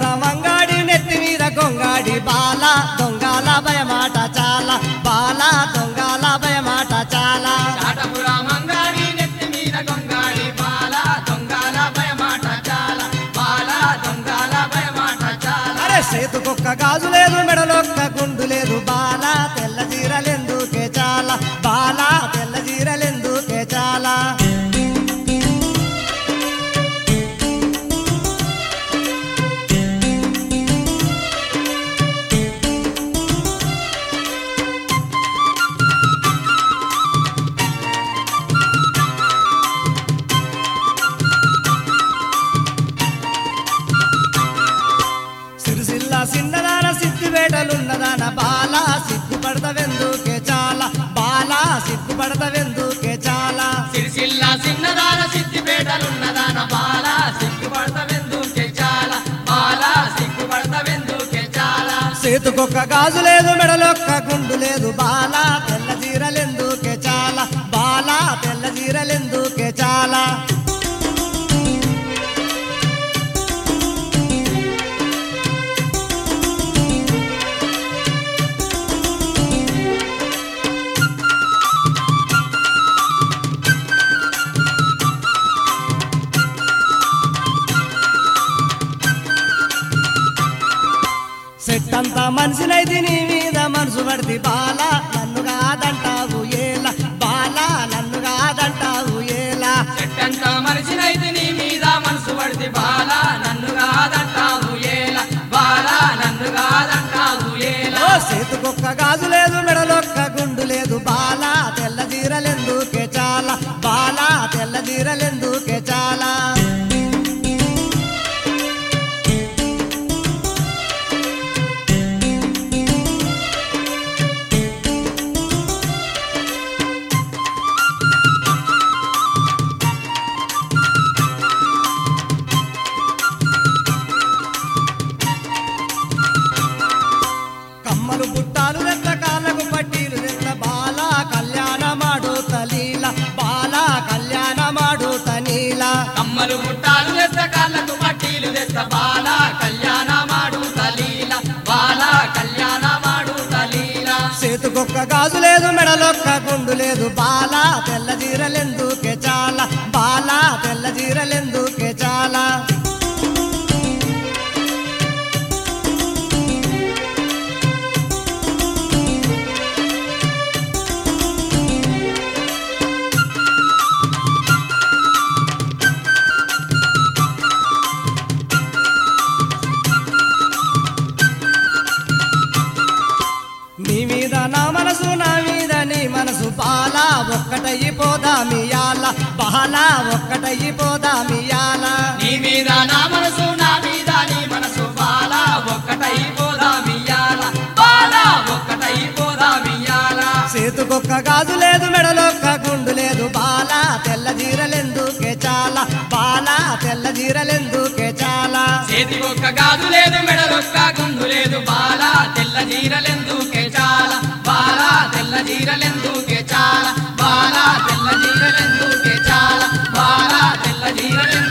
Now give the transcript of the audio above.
మంగాడి నెత్తి మీద గొంగాడి బాల దొంగల భయమాట చాలా బాల దొంగల భయమాట చాలా చాటపుర మంగాడి నెత్తి మీద గొంగాడి బాల దొంగల భయమాట చాలా బాల దొంగల భయమాట చాలా అరే చేతుకొక్క గాజు లేదు మెడలొక్క గుండు లేదు బాల తెల్ల జీరలెందుకే చాలా బాల తెల్ల జీరలెందుకే చాలా సిరిసిల్ల సిన్నదాన సిద్ధివేటలున్నదాన బాల సిగ్గుపడతవెందుకే చాలా బాల సిగ్గుపడతవెందుకే చాలా సిరిసిల్ల సిన్నదాన సిద్ధిపేటలున్నదాన బాల సిగ్గుపడతవెందుకే చాలా బాల సిగ్గుపడతవెందుకే చాలా చేతుకొక్క గాజు లేదు మెడలొక్క గుండు లేదు బాల తెల్ల జీరలెందుకే చాలా బాల తెల్ల జీరలెందుకే చాలా సెట్టంతా మనిషినైతే నీ మీద మనసు పడితే బాల నన్ను కాదంటావు ఏలా బాల నన్ను కాదంటావు ఏలా చెట్టంత మనిషినైతే నీ మీద మనసు పడితే బాల నన్ను కాదంటావు ఏల బాల నన్ను కాదంటావు ఏల ఓ చేతుకొక్క గాజు లేదు మెడలొక్క గుండు లేదు బాల తెల్ల జీరలెందుకే చాలా బాల తెల్ల జీరలెందుకే చాలా కమ్మలు పుట్టాలు రెత్త కాళ్ళకు పట్టీలు రెత్త బాల కళ్యాణ మాడు తలీల బాల కళ్యాణ మాడు తనీల కమ్మలు ముట్టాలు తెస్త కాళ్ళకు పట్టీలు తెస్త బాల కళ్యాణ మాడు తలీల బాల కళ్యాణ మాడు తలీల చేతుకొక్క గాజు లేదు మెడలొక్క గుండు లేదు బాల తెల్ల జీరలెందుకే చాలా బాల తెల్ల జీరలెందుకే చాలా నీ మీద నా మనసు నా మీద నీ మనసు బాల ఒక్కటైపోదామియాల బాల ఒక్కటైపోదామియాల నీ మీద నా మనసు నా మీద నీ మనసు బాల ఒక్కటైపోదామియాల బాల ఒక్కటైపోదామియాల చేతుకొక్క గాజు లేదు మెడలొక్క గుండు లేదు బాల తెల్ల జీరలెందుకే చాలా బాల తెల్ల జీరలెందుకే చాలా చేతి ఒక్క గాజు లేదు మెడలొక్క గుండు లేదు బాల తెల్ల జీరలెందుకే చాలా బాల తెల్ల జీరలెందుకే చాలా బాల తెల్ల జీరలెందుకే చాలా బాల తెల్ల జీరలెందుకే